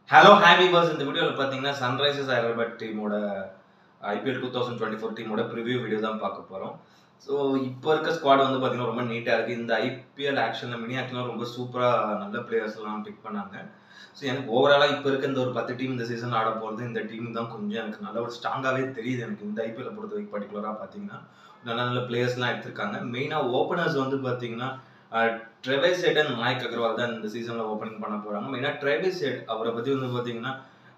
hello happy purse இந்த வீடியோவில் பார்த்தீங்கன்னா சன்ரைசர்ஸ் ஹைதராபாத் டீமோட IPL two thousand twenty four டீமோட ப்ரிவியூ வீடியோ தான் பார்க்க போகிறோம் ஸோ இப்போ இருக்க ஸ்குவாட் வந்து பார்த்தீங்கன்னா ரொம்ப நீட்டாக இருக்குது இந்த ஐபிஎல் ஆக்ஷனில் மினி ஆக்ஷனில் ரொம்ப சூப்பராக நல்ல பிளேயர்ஸ் எல்லாம் பிக் பண்ணாங்க ஸோ எனக்கு ஓவராலாக இப்போ இருக்க இந்த ஒரு பத்து டீம் இந்த சீசன் ஆட போகிறது இந்த டீம் தான் கொஞ்சம் எனக்கு நல்ல ஒரு ஸ்ட்ராங்காகவே தெரியுது எனக்கு இந்த ஐபிஎல் பொறுத்த வரைக்கும் பர்டிகுலராக பார்த்தீங்கன்னா நல்ல நல்ல பிளேயர்ஸ்லாம் எடுத்திருக்காங்க மெயினாக ஓப்பனர்ஸ் வந்து பார்த்தீங்கன்னா Travis Head and Mayank Agarwal தான் இந்த சீசனில் ஓப்பனிங் பண்ண போகிறாங்க மெயினாக ட்ரெவேஸ் ஹெட் அவரை பற்றி வந்து பார்த்தீங்கன்னா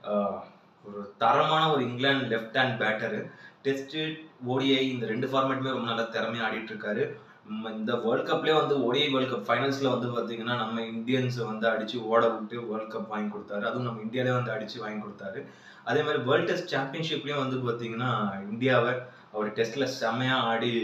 ஒரு தரமான ஒரு இங்கிலாந்து left hand batter test ODI இந்த ரெண்டு ஃபார்மேட்டுமே ரொம்ப நல்லா திறமையாக ஆடிட்டு இருக்காரு இந்த வேர்ல்ட் கப்லேயே வந்து ஓடிஐ வேர்ல்ட் கப் ஃபைனல்ஸில் வந்து பார்த்தீங்கன்னா நம்ம இந்தியன்ஸை வந்து அடித்து ஓட விட்டு வேர்ல்ட் கப் வாங்கி கொடுத்தாரு அதுவும் நம்ம இந்தியாவிலே வந்து அடித்து வாங்கி கொடுத்தாரு அதே மாதிரி வேர்ல்ட் டெஸ்ட் சாம்பியன்ஷிப்லேயும் வந்து பார்த்தீங்கன்னா இந்தியாவை அவர் டெஸ்ட்டில் செம்மையாக ஆடி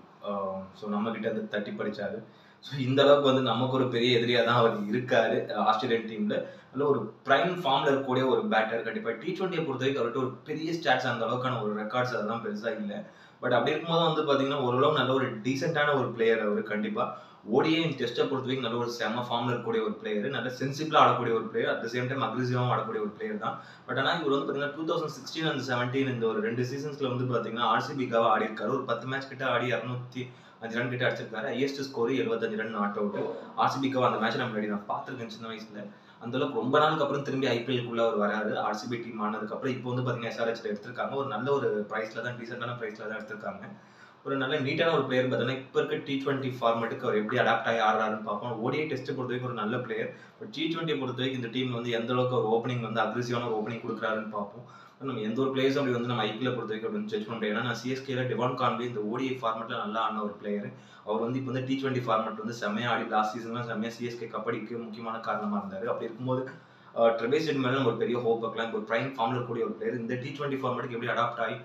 ஸோ நம்மக்கிட்ட வந்து தட்டி படித்தார் ஸோ இந்த அளவுக்கு வந்து நமக்கு ஒரு பெரிய எதிரியாக தான் அவர் இருக்காரு ஆஸ்திரேலியன் டீமில் நல்ல ஒரு ப்ரைம் ஃபார்மில் இருக்கக்கூடிய ஒரு பேட்டர் கண்டிப்பாக டி ட்வெண்ட்டியை பொறுத்த வரைக்கும் அவர்கிட்ட ஒரு பெரிய ஸ்டாட்ஸ் அந்த அளவுக்கான ஒரு ரெக்கார்ட்ஸ் அதெல்லாம் பெருசாக இல்லை பட் அப்படி இருக்கும்போது வந்து பார்த்தீங்கன்னா ஓரளவு நல்ல ஒரு டீசெண்டான ஒரு பிளேயர் அவர் கண்டிப்பாக ஓடியே டெஸ்ட்டை பொறுத்த வரைக்கும் நல்ல ஒரு செம ஃபார்மில் இருக்கக்கூடிய ஒரு பிளேயர் நல்ல சென்சிபிளாக ஆடக்கூடிய ஒரு player at the same time அக்ரெசிவாகவும் ஆடக்கூடிய ஒரு பிளேயர் தான் பட் ஆனால் இவர் வந்து பார்த்தீங்கன்னா two thousand sixteen and seventeen இந்த ஒரு ரெண்டு சீசன்ஸில் வந்து பார்த்தீங்கன்னா ஆர்சிபிக்காக ஆடி இருக்காரு ஒரு பத்து மேட்ச் கிட்ட ஆடி இரநூத்தி அஞ்சு ரன் கிட்ட அடிச்சிருக்காரு ஹையஸ்ட் ஸ்கோர் எழுபத்தஞ்சு ரன் நாட் அவுட் ஆர்சிபிக்காக அந்த மேட்ச் நம்ம நான் பார்த்துருக்கேன் சின்ன வயசுல அந்த அளவுக்கு ரொம்ப நாளுக்கு அப்புறம் திரும்பி ஐபிஎல்குள்ள அவர் வராரு ஆர்சிபி டீம் ஆனதுக்கு அப்புறம் இப்போ வந்து பாத்தீங்கன்னா எஸ்ஆர்ஹெச்ல எடுத்திருக்காங்க ஒரு நல்ல ஒரு பிரைஸ்ல தான் டீசென்டான பிரைஸ்ல தான் எடுத்திருக்காங்க ஒரு நல்ல நீட்டான ஒரு பிளேயர் பார்த்தீங்கன்னா இப்போ இருக்க டி டுவெண்ட்டி ஃபார்மேட்டுக்கு அவர் எப்படி அடாப்ட் ஆகி ஆடுறாருன்னு பார்ப்போம் ஓடிஐ டெஸ்ட் பொறுத்த வரைக்கும் ஒரு நல்ல பிளேயர் பட் டி டுவெண்ட்டி பொறுத்த வரைக்கும் இந்த டீம் வந்து எந்த அளவுக்கு ஒரு ஓப்பனிங் வந்து அக்ரெசிவான ஒரு ஓப்பனிங் கொடுக்குறாருன்னு பார்ப்போம் நம்ம எந்த ஒரு பிளேயர்ஸும் அப்படி வந்து நம்ம ஐபிஎல் பொறுத்த வரைக்கும் அப்படின்னு ஜட்ஜ் பண்ண முடியாது ஏன்னா நான் சிஎஸ்கேல டிவான் கான்வே இந்த ஓடிஐ ஃபார்மெட்ல நல்லா ஆன ஒரு பிளேயர் அவர் வந்து இப்போ வந்து டி டுவெண்ட்டி ஃபார்மெட் வந்து செம்மையா ஆடி லாஸ்ட் சீசன்லாம் செம்மையா சிஎஸ்கே கபடிக்கு முக்கியமான காரணமா இருந்தார் அப்படி இருக்கும்போது ட்ரெபேஸ் ஹெட் மேலே ஒரு பெரிய ஹோப் வைக்கலாம் ஒரு ப்ரைம் ஃபார்மில் இருக்கக்கூடிய ஒரு பிளேயர் இந்த டி டுவெண்ட்டி ஃபார்மெட்டுக்கு எப்படி அடாப்ட் ஆகி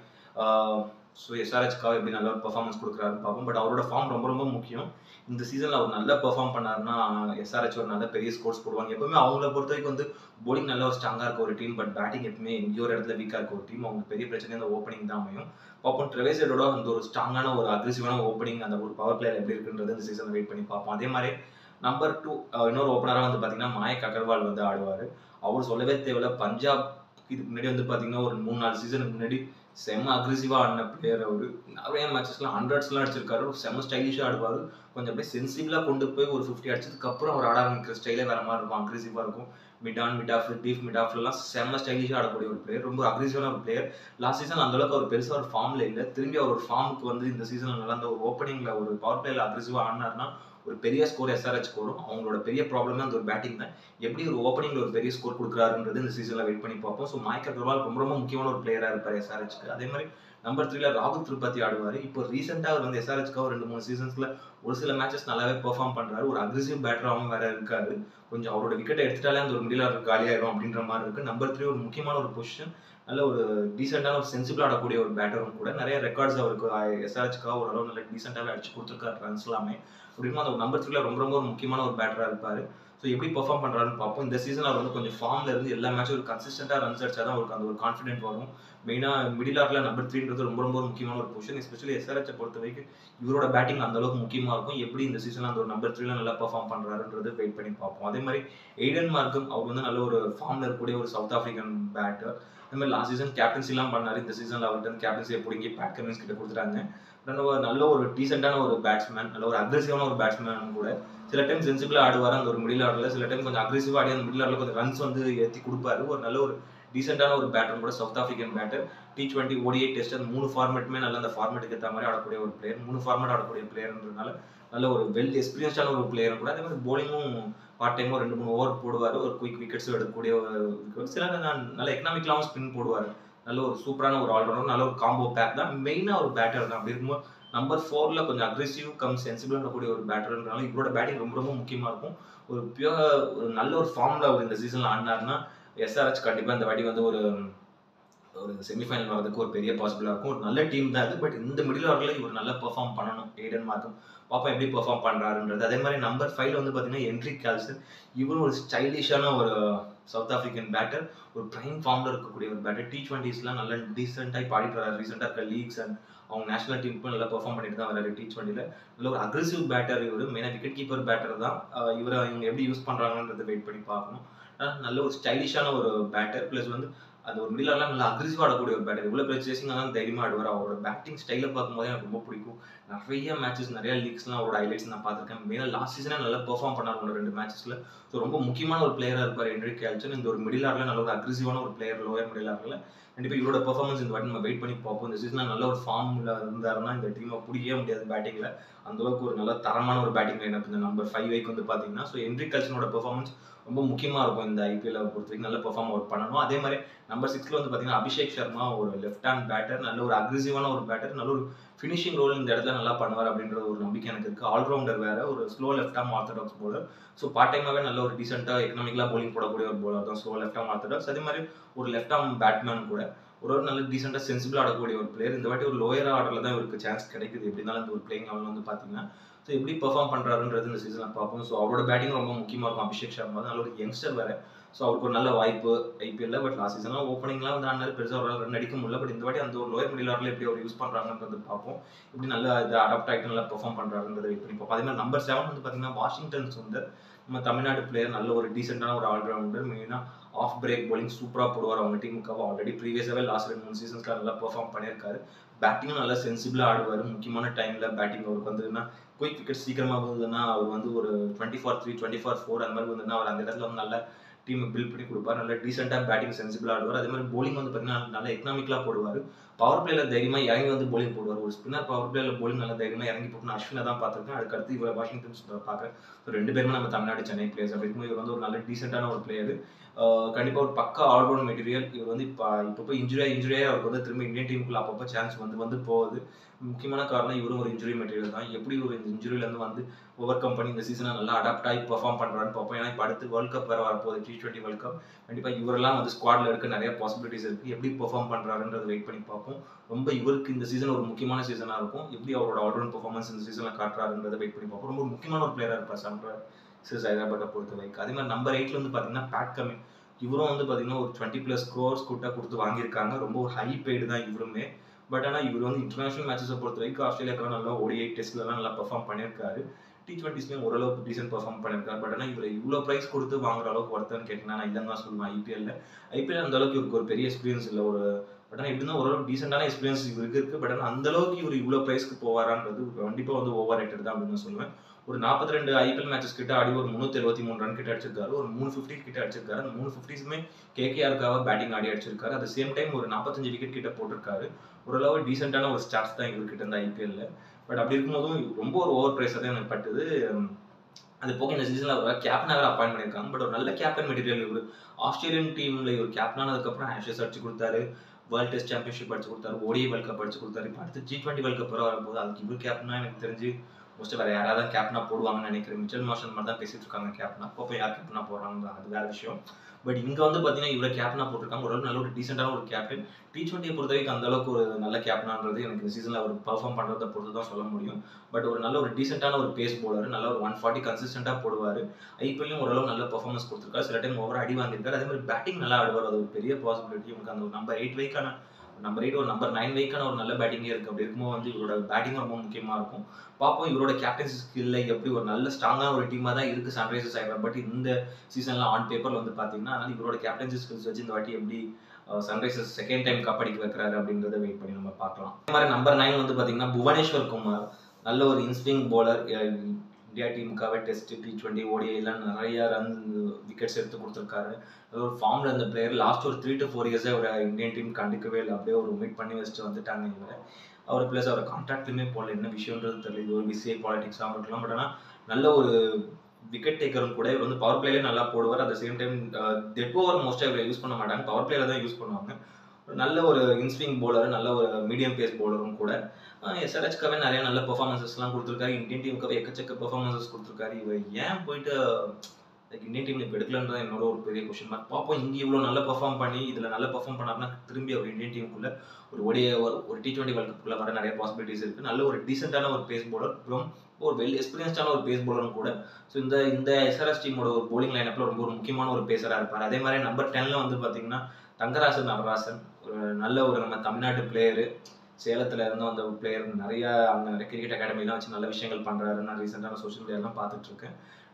ஸோ எஸ்ஆர்ஹெச்க்காக எப்படி நல்ல ஒரு பர்ஃபார்மன்ஸ் கொடுக்குறாருன்னு பார்ப்போம் பட் அவரோட ஃபார்ம் ரொம்ப ரொம்ப முக்கியம் இந்த சீசனில் அவர் நல்லா பெர்ஃபார்ம் பண்ணாருன்னா எஸ்ஆர்ஹெச் ஒரு நல்ல பெரிய ஸ்கோர்ஸ் போடுவாங்க எப்பவுமே அவங்கள பொறுத்த வரைக்கும் வந்து போலிங் நல்ல ஒரு ஸ்ட்ராங்காக இருக்க ஒரு டீம் பட் பேட்டிங் எப்பவுமே எங்கேயோ ஒரு இடத்துல வீக்காக இருக்க ஒரு டீம் அவங்க பெரிய பிரச்சனை அந்த ஓப்பனிங் தான் அமையும் பார்ப்போம் ட்ரெவேசரோட அந்த ஒரு ஸ்ட்ராங்கான ஒரு அக்ரெசிவான ஓப்பனிங் அந்த ஒரு பவர் பிளேயர் எப்படி இருக்குன்றது இந்த சீசனை வெயிட் பண்ணி பார்ப்போம் அதே மாதிரி நம்பர் டூ இன்னொரு ஓப்பனராக வந்து பார்த்தீங்கன்னா மாயக் அகர்வால் வந்து ஆடுவார் அவர் சொல்லவே தேவையில்ல பஞ்சாப் இதுக்கு முன்னாடி வந்து பார்த்தீங்கன்னா ஒரு மூணு நாலு சீசனுக்கு முன்னாடி செம்ம அக்ரெசிவாக ஆடின பிளேயர் அவர் நிறைய மேட்சஸ்லாம் ஹண்ட்ரட்ஸ்லாம் அடிச்சிருக்காரு செம்ம ஸ்டைலிஷாக ஆடுவார் கொஞ்சம் அப்படியே சென்சிபிளாக கொண்டு போய் ஒரு ஃபிஃப்டி அடிச்சதுக்கப்புறம் அவர் ஆட ஆரம்பிக்கிற ஸ்டைலே வேற மாதிரி இருக்கும் அக்ரெசிவாக இருக்கும் mid on mid off deep mid ஆஃப்லாம் செம்ம ஸ்டைலிஷாக ஆடக்கூடிய ஒரு பிளேயர் ரொம்ப அக்ரெசிவான ஒரு பிளேயர் லாஸ்ட் சீசன் அந்த அளவுக்கு அவர் பெருசாக ஒரு ஃபார்மில் இல்லை திரும்பி அவர் ஃபார்முக்கு வந்து இந்த சீசனில் நல்லா அந்த ஒரு ஓப்பனிங்கில் ஒரு பவர் பிளேயில் அக்ரெசிவாக ஆடினார்னா ஒரு பெரிய ஸ்கோர் எஸ்ஆர்ஹெச் ஸ்கோரும் அவங்களோட பெரிய ப்ராப்ளமே அந்த ஒரு பேட்டிங் தான் எப்படி ஒரு ஓப்பனிங்ல ஒரு பெரிய ஸ்கோர் கொடுக்குறாருன்றது இந்த சீசன்ல வெயிட் பண்ணி பார்ப்போம் ஸோ மாய்க் அகர்வால் ரொம்ப ரொம்ப முக்கியமான ஒரு பிளேயரா இருப்பார் எஸ்ஆர்ஹெச்க்கு அதே மாதிரி நம்பர் த்ரீல ராகுல் திருப்பதி ஆடுவார் இப்போ ரீசெண்டாக அவர் வந்து எஸ்ஆர்ஹெச்க்காக ஒரு ரெண்டு மூணு சீசன்ஸ்ல ஒரு சில மேட்சஸ் நல்லாவே பெர்ஃபார்ம் பண்றாரு ஒரு அக்ரெசிவ் பேட்டராகவும் வேற இருக்காரு கொஞ்சம் அவரோட விக்கெட்டை எடுத்துட்டாலே அந்த ஒரு மிடில் ஆர்டர் காலியாயிரும் அப்படின்ற மாதிரி இருக்கு நம்பர் த்ரீ ஒரு முக்கியமான ஒரு பொசிஷன் நல்ல ஒரு டீசெண்டான ஒரு சென்சிபிள் ஆடக்கூடிய ஒரு பேட்டரும் கூட நிறைய ரெக்கார்ட்ஸ் அவருக்கு எஸ்ஆர்ஹெச்க்காக ஓரளவு நல்ல டீசெண்டாகவே அடிச்சு கொடுத்துருக்காரு ரன்ஸ் எல்லாமே அப்படின்னா அந்த நம்பர் த்ரீல ரொம்ப ரொம்ப ஒரு முக்கியமான ஒரு பேட்டராக இருப்பார் ஸோ எப்படி பெர்ஃபார்ம் பண்ணுறாருன்னு பார்ப்போம் இந்த சீசன் அவர் வந்து கொஞ்சம் ஃபார்ம்ல இருந்து எல்லா மேட்சும் ஒரு கன்சிஸ்டண்டாக ரன்ஸ் அடிச்சா தான் அவருக்கு அந்த ஒரு கான்ஃபிடென்ட் வரும் மெயினாக மிடில் ஆர்டில் நம்பர் த்ரீன்றது ரொம்ப ரொம்ப முக்கியமான ஒரு பொசிஷன் எஸ்பெஷலி எஸ்ஆர்ஹெச்சை பொறுத்த வரைக்கும் இவரோட பேட்டிங் அந்த அளவுக்கு முக்கியமாக இருக்கும் எப்படி இந்த சீசனில் அந்த ஒரு நம்பர் த்ரீல நல்லா பெர்ஃபார்ம் பண்ணுறாருன்றது வெயிட் பண்ணி பார்ப்போம் அதே மாதிரி எய்டன் மார்க்கும் அவர் வந்து நல்ல ஒரு ஃபார்ம்ல இருக்கக்கூடிய ஒரு சவுத் ஆஃப்ரிக்கன் பேட்டர் அதே மாதிரி லாஸ்ட் சீசன் கேப்டன்சிலாம் பண்ணாரு இந்த சீசனில் அவர்கிட்ட வந்து கேப்டன்சியை பிடிங்கி பேட் கமின்ஸ் கிட்ட கொடுத்துட்டாங்க நல்ல ஒரு டீசெண்டான ஒரு பேட்ஸ்மேன் நல்ல ஒரு அக்ரெசிவான ஒரு பேட்ஸ்மேன் கூட சில டைம் சென்சிபிளாக ஆடுவார் அந்த ஒரு மிடில் ஆர்டரில் சில டைம் கொஞ்சம் அக்ரெசிவாக ஆடி அந்த மிடில் ஆர்டரில் கொஞ்சம் ரன்ஸ் வந்து ஏற்றி கொடுப்பாரு ஒரு நல்ல ஒரு டீசெண்டான ஒரு பேட்டர் கூட South African batter T twenty ODI test அந்த மூணு ஃபார்மேட்டுமே நல்ல அந்த ஃபார்மேட்டுக்கு ஏற்ற மாதிரி ஆடக்கூடிய ஒரு பிளேயர் மூணு ஃபார்மேட் ஆடக்கூடிய பிளேயர்ன்றதுனால நல்ல ஒரு வெல் எக்ஸ்பீரியன்ஸான ஒரு பிளேயர் கூட அதே மாதிரி போலிங்கும் பார்ட் டைமும் ரெண்டு மூணு ஓவர் போடுவார் ஒரு குயிக் விக்கெட்ஸும் எடுக்கக்கூடிய ஒரு சில நல்ல எக்கனாமிக்கலாகவும் ஸ்பின் போடுவார் நல்ல ஒரு சூப்பரான ஒரு ஆல்ரவுண்டர் நல்ல ஒரு காம்போ பேக் தான் மெயினாக ஒரு பேட்டர் தான் அப்படி இருக்கும்போது நம்பர் ஃபோரில் கொஞ்சம் அக்ரெசிவ் கம் சென்சிபிள் இருக்கக்கூடிய ஒரு பேட்டர்ன்றனால இவரோட பேட்டிங் ரொம்ப ரொம்ப முக்கியமாக இருக்கும் ஒரு பியூர் ஒரு நல்ல ஒரு ஃபார்மில் அவர் இந்த சீசனில் ஆடினார்னா எஸ்ஆர்ஹெச் கண்டிப்பாக இந்த வாட்டி வந்து ஒரு ஒரு செமிஃபைனல் வரதுக்கு ஒரு பெரிய பாசிபிளாக இருக்கும் ஒரு நல்ல டீம் தான் அது பட் இந்த மிடில் ஆர்டரில் இவர் நல்லா பெர்ஃபார்ம் பண்ணணும் ஏடன் மார்க்கும் பாப்பா எப்படி பெர்ஃபார்ம் பண்ணுறாருன்றது அதே மாதிரி நம்பர் ஃபைவ்ல வந்து பார்த்தீங்கன்னா என்ட்ரி கேல்சன் இவரும் ஒரு ஸ்டைலிஷான ஒரு சவுத் ஆஃப்ரிக்கன் பேட்டர் ஒரு ப்ரைம் ஃபார்மில் இருக்கக்கூடிய ஒரு பேட்டர் டி டுவெண்ட்டிஸ்லாம் நல்லா டீசெண்டாக பாடிட்டு வராரு ரீசெண்டாக இருக்க லீக்ஸ் அண்ட் அவங்க நேஷனல் டீமுக்கும் நல்லா பெர்ஃபார்ம் பண்ணிட்டு தான் வராரு டி டுவெண்ட்டியில் நல்ல ஒரு அக்ரெசிவ் பேட்டர் இவர் மெயினாக விக்கெட் கீப்பர் பேட்டர் தான் இவரை இவங்க எப்படி யூஸ் பண்ணுறாங்கன்றதை வெயிட் பண்ணி பார்க்கணும் ஆனா நல்ல ஒரு ஸ்டைலிஷான ஒரு பேட்டர் ப்ளஸ் வந்து அந்த ஒரு மிடில் நல்லா அக்ரெசிவ் ஆடக்கூடிய ஒரு பேட்டர் இவ்வளோ பேர் சேசிங் தான் தைரியமாக ஆடுவார் அவரோட பேட்டிங் ஸ்டைலை பார்க்கும்போது எனக்கு ரொம்ப பிடிக்கும் நிறைய மேட்சஸ் நிறைய லீக்ஸ்லாம் அவரோட ஹைலைட்ஸ் நான் பார்த்துருக்கேன் மெயினாக லாஸ்ட் சீசனே நல்லா பெர்ஃபார்ம் பண்ணார் ஒன்று ரெண்டு மேட்சஸில் ஸோ ரொம்ப முக்கியமான ஒரு பிளேயராக இருப்பார் என்ட்ரிக் கேல்சன் இந்த ஒரு மிடில் ஆர்டில் நல்ல ஒரு அக்ரெசிவான ஒரு பிளேயர் லோயர் மிடில் ஆர்டில் கண்டிப்பாக இவரோட பெர்ஃபார்மன்ஸ் இந்த வாட்டி நம்ம வெயிட் பண்ணி பார்ப்போம் இந்த சீசனில் நல்ல ஒரு ஃபார்மில் இருந்தாருன்னா இந்த டீமை பிடிக்கவே முடியாது பேட்டிங்கில் அந்தளவுக்கு ஒரு நல்ல தரமான ஒரு பேட்டிங் லைன் இந்த நம்பர் ஃபைவ் வைக்கு வந்து பார்த்தீங்கன்னா ஸோ என்ட்ரிக் கல்சனோட பெர்ஃபார்மன்ஸ் ரொம்ப முக்கியமாக இருக்கும் இந்த ஐபிஎல் பொறுத்த வரைக்கும் நல்ல பெர்ஃபார்ம் ஒர்க் பண்ணணும் அதே மாதிரி நம்பர் சிக்ஸ்ல வந்து பார்த்தீங்கன்னா அபிஷேக் சர்மா ஒரு லெஃப்ட் ஹேண்ட் பேட்டர் நல்ல ஒரு அக்ரெசிவான ஒரு பேட்டர் நல்ல ஒரு ஃபினிஷிங் ரோல் இந்த இடத்துல நல்லா பண்ணுவார் அப்படின்ற ஒரு நம்பிக்கை எனக்கு இருக்குது ஆல்ரவுண்டர் வேற ஒரு slow left arm orthodox bowler so part டைமாகவே நல்ல ஒரு டீசெண்டாக எக்கனாமிக்கலாக போலிங் போடக்கூடிய ஒரு போலர் தான் ஸ்லோ லெஃப்ட் ஆம் ஆர்த்தடாக்ஸ் அதே மாதிரி ஒரு லெஃப்ட் ஆம் பேட்மேன் கூட ஒரு ஒரு நல்ல டீசெண்டாக சென்சிபிள் ஆடக்கூடிய ஒரு பிளேயர் இந்த வாட்டி ஒரு லோயர் ஆர்டரில் தான் இவருக்கு சான்ஸ் கிடைக்குது எப்படி இருந்தாலும் இந்த ஒரு பிளேயிங் லெவலில் வந்து பார்த்தீங்கன்னா ஸோ எப்படி பெர்ஃபார்ம் பண்ணுறாருன்றது இந்த சீசனில் பார்ப்போம் ஸோ அவரோட பேட்டிங் ரொம்ப முக்கியமாக இருக்கும் அபிஷேக் சர்மா நல்ல ஒரு யங்ஸ்டர் வேறு ஸோ அவருக்கு ஒரு நல்ல வாய்ப்பு ஐபிஎல்ல பட் லாஸ்ட் சீசன்லாம் ஓப்பனிங்லாம் வந்து ஆனார் பெருசாக ஒரு ரன் அடிக்க முடியல பட் இந்த வாட்டி அந்த ஒரு லோயர் மிடில் ஆர்டரில் எப்படி அவர் யூஸ் பண்ணுறாங்கன்றது பார்ப்போம் இப்படி நல்லா இது அடாப்ட் ஆகிட்டு நல்லா பெர்ஃபார்ம் பண்ணுறாருன்றதை வெயிட் பண்ணி பார்ப்போம் அதே மாதிரி நம்பர் செவன் வந்து பார்த்தீங்கன்னா வாஷிங்டன் சுந்தர் நம்ம தமிழ்நாடு பிளேயர் நல்ல ஒரு டீசெண்டான ஒரு ஆல்ரவுண்டர் மெயினாக ஆஃப் பிரேக் bowling சூப்பராக போடுவார் அவங்க டீமுக்காக ஆல்ரெடி ப்ரீவியஸாகவே லாஸ்ட் ரெண்டு மூணு சீசன்ஸ்ல நல்லா பெர்ஃபார்ம் பண்ணியிருக்காரு பேட்டிங்கும் நல்லா சென்சிபிளாக ஆடுவார் முக்கியமான டைமில் பேட்டிங் அவருக்கு வந்ததுன்னா குயிக் விக்கெட் சீக்கிரமாக வந்ததுன்னா அவர் வந்து ஒரு twenty for three twenty for four அந்த மாதிரி வந்ததுன்னா அவர் அந்த இடத்துல வந்து நல்ல டீமை பில்ட் பண்ணி கொடுப்பார் நல்ல டீசெண்டாக பேட்டிங் சென்சிபிளாக ஆடுவார் அதே மாதிரி bowling வந்து பார்த்தீங்கன்னா நல்லா எக்கனாமிக்கலாக போடுவார் பவர் பிளேல தைரியமாக இறங்கி வந்து bowling போடுவார் ஒரு ஸ்பின்னர் பவர் பிளேல bowling நல்லா தைரியமாக இறங்கி போட்டு அஸ்வினை தான் பார்த்துருக்கேன் அதுக்கடுத்து இவர் வாஷிங்டன் சுந்தர் பார்க்குறேன் ஸோ ரெண்டு பேருமே நம்ம தமிழ்நாடு சென்னை பிளேயர்ஸ் அப்படி இருக்கும்போது இவர் வந்து ஒரு நல்ல டீசெண்டான ஒரு பிளேயர் கண்டிப்பாக ஒரு பக்கா ஆல்ரவுண்ட் மெட்டீரியல் இவர் வந்து இப்போ இப்போ போய் இன்ஜுரியாக இன்ஜுரியாக அவருக்கு வந்து திரும்ப இந்தியன் டீமுக்குள்ள அப்பப்போ சான்ஸ் வந்து வந்து போகுது முக்கியமான காரணம் இவரும் ஒரு இன்ஜுரி மெட்டீரியல் தான் எப்படி ஒரு இந்த இன்ஜுரியிலேருந்து வந்து ஓவர் கம் பண்ணி இந்த சீசனை நல்லா அடாப்ட் ஆகி பெர்ஃபார்ம் பண்ணுறான்னு பார்ப்போம் ஏன்னா இப்போ அடுத்து வேர்ல்ட் கப் வேறு வரப்போகுது டி டுவெண்ட்டி வேர்ல்ட் கப் கண்டிப்பாக இவரெல்லாம் வந்து ஸ்குவாடில் இருக்க நிறைய பாசிபிலிட்டிஸ் இருக்குது எப்படி பெர்ஃபார்ம் பண்ணுறாருன்றது வெயிட் பண்ணி பார்ப்போம் ரொம்ப இவருக்கு இந்த சீசன் ஒரு முக்கியமான சீசனாக இருக்கும் எப்படி அவரோட ஆல்ரவுண்ட் பெர்ஃபார்மன்ஸ் இந்த சீசனில் காட்டுறாருன்றதை வெயிட் பண்ணி பார்ப்போம் ரொம்ப ஒரு முக்கியமான ஒரு பிளேயராக இருப்பார் சன்ர சிஸ் ஹைதராபாத்தை பொறுத்த வரைக்கும் அதே மாதிரி நம்பர் எயிட்ல வந்து பார்த்தீங்கன்னா பேட் கமிங் இவரும் வந்து பார்த்தீங்கன்னா ஒரு டுவெண்ட்டி ப்ளஸ் க்ரோர்ஸ் கூட்டா கொடுத்து வாங்கியிருக்காங்க ரொம்ப ஒரு ஹை பெய்டு தான் இவருமே பட் ஆனால் இவர் வந்து இன்டர்நேஷனல் மேட்சஸை பொறுத்த வரைக்கும் ஆஸ்திரேலியாக்கெல்லாம் நல்லா ஓடிஐ டெஸ்ட்லலாம் நல்லா பெர்ஃபார்ம் பண்ணியிருக்காரு டி டுவெண்ட்டிஸ்லேயும் ஓரளவுக்கு டீசென்ட் பெர்ஃபார்ம் பண்ணியிருக்காரு பட் ஆனால் இவர் இவ்வளோ ப்ரைஸ் கொடுத்து வாங்குற அளவுக்கு ஒருத்தன்னு கேட்டிங்கன்னா நான் இல்லைன்னு தான் சொல்லுவேன் ஐபிஎல்ல ஐபிஎல் அந்த அளவுக்கு இவருக்கு ஒரு பெரிய எக்ஸ்பீரியன்ஸ் இல்லை ஒரு பட் ஆனால் எப்படின்னா ஓரளவுக்கு டீசெண்டான எக்ஸ்பீரியன்ஸ் இவருக்கு இருக்குது பட் ஆனால் அந்த அளவுக்கு இவர் இவ்வளோ ப்ரைஸ்க்கு போவாரான்றது கண்டிப்பாக வந்து ஓவர் ரேட்டட் தான் அப்படின்னு சொல்லுவேன் ஒரு நாற்பத்தி ரெண்டு ஐபிஎல் மேட்சஸ் கிட்ட ஆடி ஒரு முந்நூற்றி எழுபத்தி மூணு ரன் கிட்ட அடிச்சிருக்காரு ஒரு மூணு ஃபிஃப்டி கிட்ட அடிச்சிருக்காரு அந்த மூணு ஃபிஃப்டிஸுமே கேகேஆருக்காக பேட்டிங் ஆடி அடிச்சிருக்காரு அட் சேம் டைம் ஒரு நாற்பத்தஞ்சு விக்கெட் கிட்ட போட்டிருக்காரு ஓரளவு டீசெண்டான ஒரு ஸ்டார்ஸ் தான் இவர்கிட்ட இருந்த ஐபிஎல்ல பட் அப்படி இருக்கும்போதும் ரொம்ப ஒரு ஓவர் ப்ரைஸாக தான் எனக்கு பட்டுது அது போக இந்த சீசனில் அவர் கேப்டனாக அப்பாயின் பண்ணியிருக்காங்க பட் ஒரு நல்ல கேப்டன் மெட்டீரியல் இவர் ஆஸ்திரேலியன் டீமில் இவர் கேப்டனானதுக்கப்புறம் ஆஷஸ் அடிச்சு கொடுத்தாரு வேர்ல்ட் டெஸ்ட் சாம்பியன்ஷிப் அடிச்சு கொடுத்தாரு ஓடிஐ வேர்ல்ட் கப் அடிச்சு கொடுத்தாரு இப்போ அடுத்து ஜி டுவெண்ட்டி வேர்ல்ட் கப் வரும்போது அதுக்கு இவர் கேப்டனா எனக்கு தெரிஞ்சு மோஸ்ட்டாக வேறு யாராவது கேப்டனா போடுவாங்கன்னு நினைக்கிறேன் மிச்சல் மார்ஷல் மாதிரி தான் பேசிட்டு இருக்காங்க கேப்டனா அப்போ யார் கேப்டனா போடுறாங்க அது வேற விஷயம் பட் இங்கே வந்து பார்த்தீங்கன்னா இவ்வளோ கேப்டனா போட்டிருக்காங்க ஒரு நல்ல ஒரு டீசெண்டான ஒரு கேப்டன் டி டுவெண்ட்டியை பொறுத்த வரைக்கும் அந்த அளவுக்கு ஒரு நல்ல கேப்டனான்றது எனக்கு இந்த சீசனில் அவர் பர்ஃபார்ம் பண்ணுறதை பொறுத்து தான் சொல்ல முடியும் பட் ஒரு நல்ல ஒரு டீசெண்டான ஒரு பேஸ் போலர் நல்ல ஒரு ஒன் ஃபார்ட்டி கன்சிஸ்டண்டாக போடுவார் ஐபிஎல்லையும் ஓரளவு நல்ல பர்ஃபார்மன்ஸ் கொடுத்துருக்காரு சில டைம் ஓவர் அடி வாங்கியிருக்காரு அதே மாதிரி பேட்டிங் நல்லா ஆடுவார் அது ஒரு பெரிய பாசிபிலிட்டி உங்களுக்கு அந்த நம்பர் எயிட் வைக்கான நம்பர் எயிட் ஒரு நம்பர் நைன் வைக்கான ஒரு நல்ல பேட்டிங்கே இருக்குது அப்படி இருக்கும்போது வந்து இவரோட பேட்டிங் ரொம்ப முக்கியமாக இருக்கும் பார்ப்போம் இவரோட கேப்டன்சி ஸ்கில்ல எப்படி ஒரு நல்ல ஸ்ட்ராங்கான ஒரு டீமாக தான் இருக்குது சன்ரைசர்ஸ் ஹைதராபாத் பட் இந்த சீசனில் ஆன் பேப்பரில் வந்து பார்த்தீங்கன்னா அதனால் இவரோட கேப்டன்சி ஸ்கில்ஸ் வச்சு இந்த வாட்டி எப்படி சன்ரைசர்ஸ் செகண்ட் டைம் கப் அடிக்க வைக்கிறாரு அப்படின்றத வெயிட் பண்ணி நம்ம பார்க்கலாம் அதே மாதிரி நம்பர் நைன் வந்து பார்த்தீங்கன்னா புவனேஸ்வர் குமார் நல்ல ஒரு இன்ஸ்விங் போலர் இந்தியா டீமுக்காகவே டெஸ்ட் டி டுவெண்ட்டி ஓடிஐலாம் நிறைய ரன் விக்கெட்ஸ் எடுத்து கொடுத்துருக்காரு ஒரு ஃபார்மில் இருந்த பிளேயர் லாஸ்ட் ஒரு த்ரீ டு ஃபோர் இயர்ஸே ஒரு இந்தியன் டீம் கண்டுக்கவே இல்லை அப்படியே ஒரு மீட் பண்ணி வச்சுட்டு வந்துட்டாங்க இவங்க அவர் ப்ளஸ் அவர் கான்ட்ராக்ட்லையுமே போடல என்ன விஷயன்றது தெரியல இது ஒரு பிசிஐ பாலிடிக்ஸாகவும் இருக்கலாம் பட் ஆனால் நல்ல ஒரு விக்கெட் டேக்கரும் கூட இவர் வந்து பவர் பிளேலே நல்லா போடுவார் at same time death over மோஸ்ட்டாக இவரை யூஸ் பண்ண மாட்டாங்க பவர் பிளேல தான் யூஸ் பண்ணுவாங்க நல்ல ஒரு இன்ஸ்விங் போலர் நல்ல ஒரு மீடியம் பேஸ் போலரும் கூட எஸ்ஆர்ஹெச்காவே நிறைய நல்ல பெர்ஃபார்மன்ஸஸ்லாம் கொடுத்துருக்காரு இந்தியன் டீமுக்காவே எக்கச்சக்க பெர்ஃபார்மன்ஸஸ் கொடுத்துருக்காரு இவர் ஏன் போயிட்டு லைக் இந்தியன் டீம் இப்போ எடுக்கலன்றது என்னோட ஒரு பெரிய கொஸ்டின் மார்க் பார்ப்போம் இங்கே இவ்வளோ நல்லா பெர்ஃபார்ம் பண்ணி இதில் நல்லா பெர்ஃபார்ம் பண்ணார்னா திரும்பி அவர் இந்தியன் டீமுக்குள்ள ஒரு ஒடிய ஒரு டி டுவெண்ட்டி வேர்ல்ட் கப்புக்குள்ள வர நிறைய பாசிபிலிட்டிஸ் இருக்குது நல்ல ஒரு டீசெண்டான ஒரு பேஸ் போலர் அப்புறம் ஒரு வெல் எக்ஸ்பீரியன்ஸ்டான ஒரு பேஸ் போலரும் கூட ஸோ இந்த இந்த எஸ்ஆர்எஸ் டீமோட ஒரு போலிங் லைனப்பில் ரொம்ப ஒரு முக்கியமான ஒரு பேசராக இருப்பார் அதே மாதிரி நம்பர் டென்னில் வந்து பார்த்தீங்கன்னா தங்கராசன் நடராசன் ஒரு நல்ல ஒரு நம்ம தமிழ்நாட்டு பிளேயரு சேலத்தில் இருந்தும் அந்த பிளேயர் நிறைய அவங்க நிறைய கிரிக்கெட் அகாடமிலாம் வச்சு நல்ல விஷயங்கள் பண்ணுறாரு நான் ரீசெண்டான சோஷியல் மீடியாலாம் பார்த்துட்டு இருக்கேன்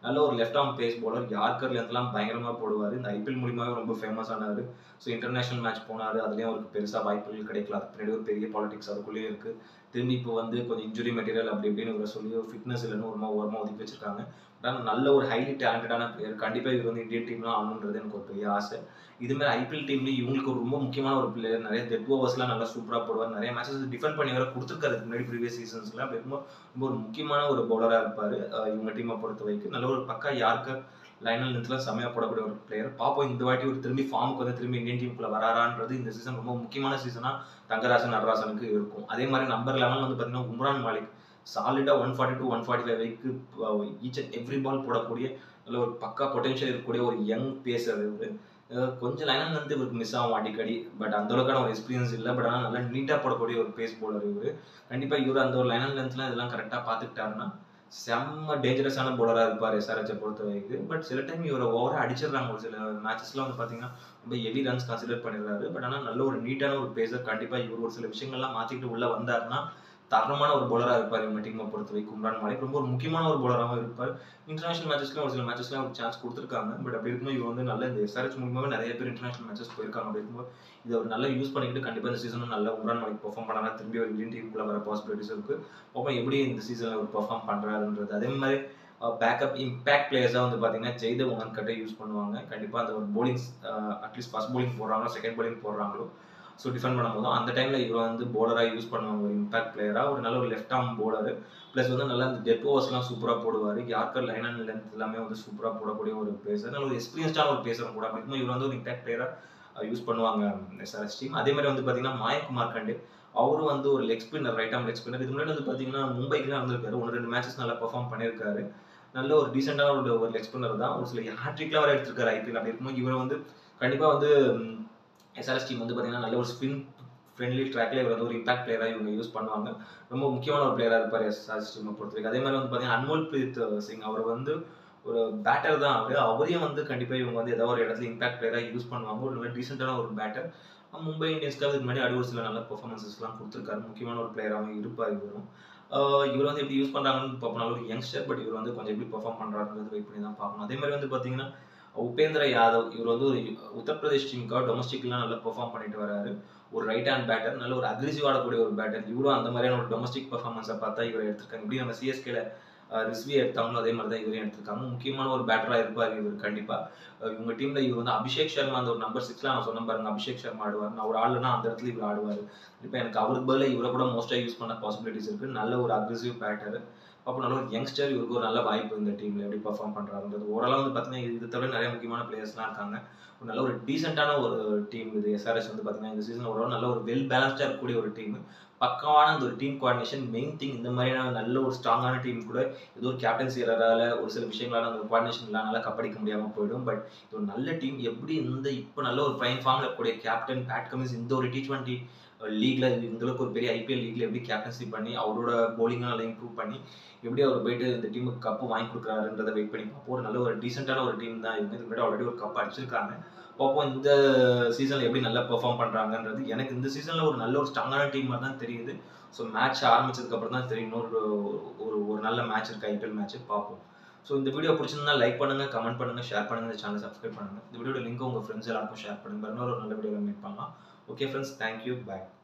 நல்ல ஒரு லெஃப்ட் ஆர்ம் பேஸ் பவுலர் யார்கர்ல இருந்தெல்லாம் பயங்கரமா போடுவார் இந்த ஐபிஎல் மூலியமாவே ரொம்ப ஃபேமஸ் ஆனாரு ஸோ இன்டர்நேஷனல் மேட்ச் போனாரு அதுலயும் அவருக்கு பெருசா வாய்ப்புகள் கிடைக்கல அதுக்கு பின்னாடி ஒரு பெரிய பாலிடிக்ஸ் அதுக்குள்ளேயே இருக்கு திரும்பி இப்போ வந்து கொஞ்சம் இன்ஜுரி மெட்டீரியல் அப்படி இப்படின்னு இவரை சொல்லி ஒரு ஃபிட்னஸ் இல்லைன்னு ஒரு ஓரமாக ஒதுக்கி வச்சிருக்காங்க ஆனால் நல்ல ஒரு ஹைலி டேலண்டடான பிளேயர் கண்டிப்பாக இவர் வந்து இந்தியன் டீம்லாம் ஆகணுன்றது எனக்கு ஒரு பெரிய ஆசை இதுமாதிரி ஐபிஎல் டீம்லேயும் இவங்களுக்கு ஒரு ரொம்ப முக்கியமான ஒரு பிளேயர் நிறைய டெட் ஓவர்ஸ்லாம் நல்லா சூப்பராக போடுவார் நிறைய மேட்சஸ் டிஃபெண்ட் பண்ணி வர கொடுத்துருக்காரு முன்னாடி ப்ரீவியஸ் சீசன்ஸ்லாம் அப்படி ரொம்ப ரொம்ப ஒரு முக்கியமான ஒரு பவுலராக இருப்பார் இவங்க டீமை பொறுத்த வரைக்கும் நல்ல ஒரு பக்கா யாருக்கு லைனல் நிறுத்தலாம் செம்மையாக போடக்கூடிய ஒரு பிளேயர் பார்ப்போம் இந்த வாட்டி ஒரு திரும்பி ஃபார்முக்கு வந்து திரும்பி இந்தியன் டீமுக்குள்ள வராரான்றது இந்த சீசன் ரொம்ப முக்கியமான சீசனாக தங்கராசன் நடராசனுக்கு இருக்கும் அதே மாதிரி நம்பர் லெவன் வந்து பார்த்தீங்கன்னா உம்ரான் மாலிக் சாலிடாக one forty two one forty five வைக்கு ஈச் அண்ட் எவ்ரி பால் போடக்கூடிய நல்ல ஒரு பக்கா பொட்டன்ஷியல் இருக்கக்கூடிய ஒரு யங் பேசர் இவர் கொஞ்சம் லைனில் வந்து இவருக்கு மிஸ் ஆகும் அடிக்கடி பட் அந்த அளவுக்கான ஒரு எக்ஸ்பீரியன்ஸ் இல்லை பட் ஆனால் நல்லா நீட்டாக போடக்கூடிய ஒரு பேஸ் போலர் இவர் கண்டிப்பாக இவர் அந்த ஒரு லைனல் லென்த்லாம் இதெல்லாம் கரெக்டாக பார்த்துக்கிட்டாருன்னா செம்ம டேஞ்சரஸான போலராக இருப்பார் எஸ்ஆர்ஹெச்சை பொறுத்த வரைக்கும் பட் சில டைம் இவரை ஓவராக அடிச்சிடுறாங்க ஒரு சில மேட்சஸ்லாம் வந்து பார்த்தீங்கன்னா ரொம்ப ஹெவி ரன்ஸ் கன்சிடர் பண்ணிடுறாரு பட் ஆனால் நல்ல ஒரு நீட்டான ஒரு பேசர் கண்டிப்பாக இவர் ஒரு சில விஷயங்கள்லாம் மாற்றிக்கிட்டு உள்ளே வந்தாருன்னா தரமான ஒரு பவுலராக இருப்பார் இவங்க டீமை பொறுத்த வரைக்கும் உம்ரான் மாலிக் ரொம்ப ஒரு முக்கியமான ஒரு பவுலராகவும் இருப்பார் இன்டர்நேஷனல் மேட்சஸ்லாம் ஒரு சில மேட்சஸ்லாம் ஒரு சான்ஸ் கொடுத்துருக்காங்க பட் அப்படி இருக்கும்போது இவர் வந்து நல்ல இந்த எஸ்ஆர்ஹெச் மூலியமாக நிறைய பேர் இன்டர்நேஷனல் மேட்சஸ் போயிருக்காங்க அப்படி இருக்கும்போது இதை ஒரு நல்லா யூஸ் பண்ணிக்கிட்டு கண்டிப்பாக இந்த சீசனும் நல்ல உம்ரான் மாலிக் பெர்ஃபார்ம் பண்ணாங்க திரும்பி ஒரு இந்தியன் டீமுக்குள்ள வர பாசிபிலிட்டிஸ் இருக்கு அப்போ எப்படி இந்த சீசனில் ஒரு பெர்ஃபார்ம் பண்ணுறாருன்றது அதே மாதிரி பேக்கப் இம்பேக்ட் பிளேயர்ஸாக வந்து பார்த்தீங்கன்னா ஜெய்தவ் உங்கன்கிட்ட யூஸ் பண்ணுவாங்க கண்டிப்பாக அந்த ஒரு போலிங்ஸ் அட்லீஸ்ட் ஃபர்ஸ்ட் போலிங் போடுறாங்களோ செகண்ட் போலிங் போடுறாங்களோ ஸோ டிஃபெண்ட் பண்ணும்போது அந்த டைமில் இவர் வந்து போலராக யூஸ் பண்ணுவாங்க ஒரு இம்பாக்ட் பிளேயராக ஒரு நல்ல ஒரு லெஃப்ட் ஆர்ம் போலர் ப்ளஸ் வந்து நல்லா இந்த டெட் ஓவர்ஸ்லாம் சூப்பராக போடுவார் யார்கர் லைன் அண்ட் லென்த் எல்லாமே வந்து சூப்பராக போடக்கூடிய ஒரு பேசர் நல்ல ஒரு எக்ஸ்பீரியன்ஸ்டான ஒரு பேசர் கூட அப்படிங்கும்போது இவர் வந்து ஒரு இம்பாக்ட் பிளேயராக யூஸ் பண்ணுவாங்க எஸ்ஆர்எஸ் டீம் அதே மாதிரி வந்து பார்த்தீங்கன்னா மாயக்குமார் கண்டே அவரும் வந்து ஒரு leg spinner right arm leg spinner இது முன்னாடி வந்து பார்த்தீங்கன்னா மும்பைக்குலாம் வந்திருக்காரு ஒன்று ரெண்டு மேட்சஸ் நல்லா பெர்ஃபார்ம் பண்ணியிருக்காரு நல்ல ஒரு டீசெண்டான ஒரு ஒரு லெக் ஸ்பின்னர் தான் ஒரு சில ஹேட்ரிக்லாம் வர எடுத்திருக்காரு ஐபிஎல் அப்படி இருக்கும்போது இவரை வந்து கண்டிப்பாக வந்து எஸ்ஆர்எஸ் டீம் வந்து பார்த்தீங்கன்னா நல்ல ஒரு ஸ்பின் ஃப்ரெண்ட்லி ட்ராக்ல இவர் வந்து ஒரு இம்பாக்ட் பிளேயராக இவங்க யூஸ் பண்ணுவாங்க ரொம்ப முக்கியமான ஒரு பிளேயராக இருப்பார் எஸ்ஆர்எஸ் டீமை பொறுத்த வரைக்கும் அதே மாதிரி வந்து பார்த்தீங்கன்னா அன்மோல் பிரீத் சிங் அவர் வந்து ஒரு பேட்டர் தான் அவர் அவரையும் வந்து கண்டிப்பாக இவங்க வந்து ஏதாவது ஒரு இடத்துல இம்பாக்ட் பிளேயராக யூஸ் பண்ணுவாங்க ஒரு டீசெண்டான ஒரு பேட்டர் மும்பை இந்தியன்ஸ்க்கு அதுக்கு முன்னாடி அடி ஒரு சில நல்ல பெர்ஃபார்மன்ஸஸ்லாம் கொடுத்துருக்காரு முக்கியமான ஒரு பிளேயராகவும் இருப்பார் இவரும் இவர் வந்து எப்படி யூஸ் பண்ணுறாங்கன்னு பார்ப்போம் ஒரு யங்ஸ்டர் பட் இவர் வந்து கொஞ்சம் எப்படி பெர்ஃபார்ம் பண்ணுறாங்கிறது வெயிட் பண்ணி தான் பார்க்கணும் அதே மாதிரி வந்து பார்த்தீங்கன்னா உபேந்திர யாதவ் இவர் வந்து ஒரு உத்தரப்பிரதேஷ் டீமுக்காக டொமஸ்டிக்லாம் நல்லா பெர்ஃபார்ம் பண்ணிட்டு வராரு ஒரு ரைட் ஹேண்ட் பேட்டர் நல்ல ஒரு அக்ரெசிவ் ஆடக்கூடிய ஒரு பேட்டர் இவரும் அந்த மாதிரியான ஒரு டொமஸ்டிக் பெர்ஃபார்மன்ஸை பார்த்தா இவர் எடுத்திருக்காங்க இப்படி நம்ம சிஎஸ்கேல ரிஸ்வி எடுத்தாங்களோ அதே மாதிரி தான் இவரையும் எடுத்திருக்காங்க முக்கியமான ஒரு பேட்டராக இருப்பார் இவர் கண்டிப்பாக இவங்க டீம்ல இவர் வந்து அபிஷேக் சர்மா அந்த ஒரு நம்பர் சிக்ஸ்லாம் நான் சொன்ன பாருங்க அபிஷேக் சர்மா ஆடுவார் நான் ஒரு ஆளுனா அந்த இடத்துல இவர் ஆடுவார் இப்போ எனக்கு அவருக்கு பதில் இவரை கூட மோஸ்ட்டாக யூஸ் பண்ண பாசிபிலிட்டிஸ் இருக்கு நல்ல ஒரு அக்ரெசிவ் பேட்டர் அப்போ நல்ல ஒரு யங்ஸ்டர் இவருக்கு ஒரு நல்ல வாய்ப்பு இந்த டீம்ல எப்படி பர்ஃபார்ம் பண்றாருன்றது ஓரளவு வந்து பார்த்தீங்கன்னா இது தவிர நிறைய முக்கியமான பிளேயர்ஸ்லாம் இருக்காங்க ஒரு நல்ல ஒரு டீசெண்டான ஒரு டீம் இது எஸ்ஆர்எஸ் வந்து பார்த்தீங்கன்னா இந்த சீசன் ஓரளவு நல்ல ஒரு வெல் பேலன்ஸ்டாக இருக்கக்கூடிய ஒரு டீம் பக்கவான அந்த ஒரு டீம் கோஆர்டினேஷன் மெயின் திங் இந்த மாதிரியான நல்ல ஒரு ஸ்ட்ராங்கான டீம் கூட ஏதோ ஒரு கேப்டன்சி ஏறால ஒரு சில விஷயங்களால அந்த கோஆர்டினேஷன் இல்லாம கப்படிக்க முடியாம போயிடும் பட் இது ஒரு நல்ல டீம் எப்படி இந்த இப்போ நல்ல ஒரு பிரைம் ஃபார்ம்ல இருக்கக்கூடிய கேப்டன் பேட் கமின்ஸ் இந்த ஒரு டி டுவெண்ட்டி லீக்ல இந்த அளவுக்கு ஒரு பெரிய ஐபிஎல் லீக்ல எப்படி கேப்டன்சி பண்ணி அவரோட போலிங்கை நல்லா இம்ப்ரூவ் பண்ணி எப்படி அவர் போயிட்டு இந்த டீமுக்கு கப்பு வாங்கி கொடுக்குறாருன்றதை வெயிட் பண்ணி பார்ப்போம் ஒரு நல்ல ஒரு டீசெண்டான ஒரு டீம் தான் இவங்க இதுக்கு ஆல்ரெடி ஒரு கப் அடிச்சிருக்காங்க பார்ப்போம் இந்த சீசன்ல எப்படி நல்லா பெர்ஃபார்ம் பண்றாங்கன்றது எனக்கு இந்த சீசன்ல ஒரு நல்ல ஒரு ஸ்ட்ராங்கான டீம் மாதிரி தான் தெரியுது ஸோ மேட்ச் ஆரம்பிச்சதுக்கு அப்புறம் தான் தெரியும் இன்னொரு ஒரு ஒரு நல்ல மேட்ச் இருக்கு ஐபிஎல் மேட்ச் பார்ப்போம் ஸோ இந்த வீடியோ பிடிச்சிருந்தா லைக் பண்ணுங்க கமெண்ட் பண்ணுங்க ஷேர் பண்ணுங்க இந்த சேனல் சப்ஸ்கிரைப் பண்ணுங்க இந்த வீடியோட லிங்க் உங்க ஃப்ரெண்ட்ஸ் எல்லாருக்கும் ஷேர் பண்ணுங்க இன்னொரு நல்ல வீடியோவில் மீட் பண்ணலாம் ஓகே ஃப்ரெண்ட்ஸ் தேங்க்யூ பாய்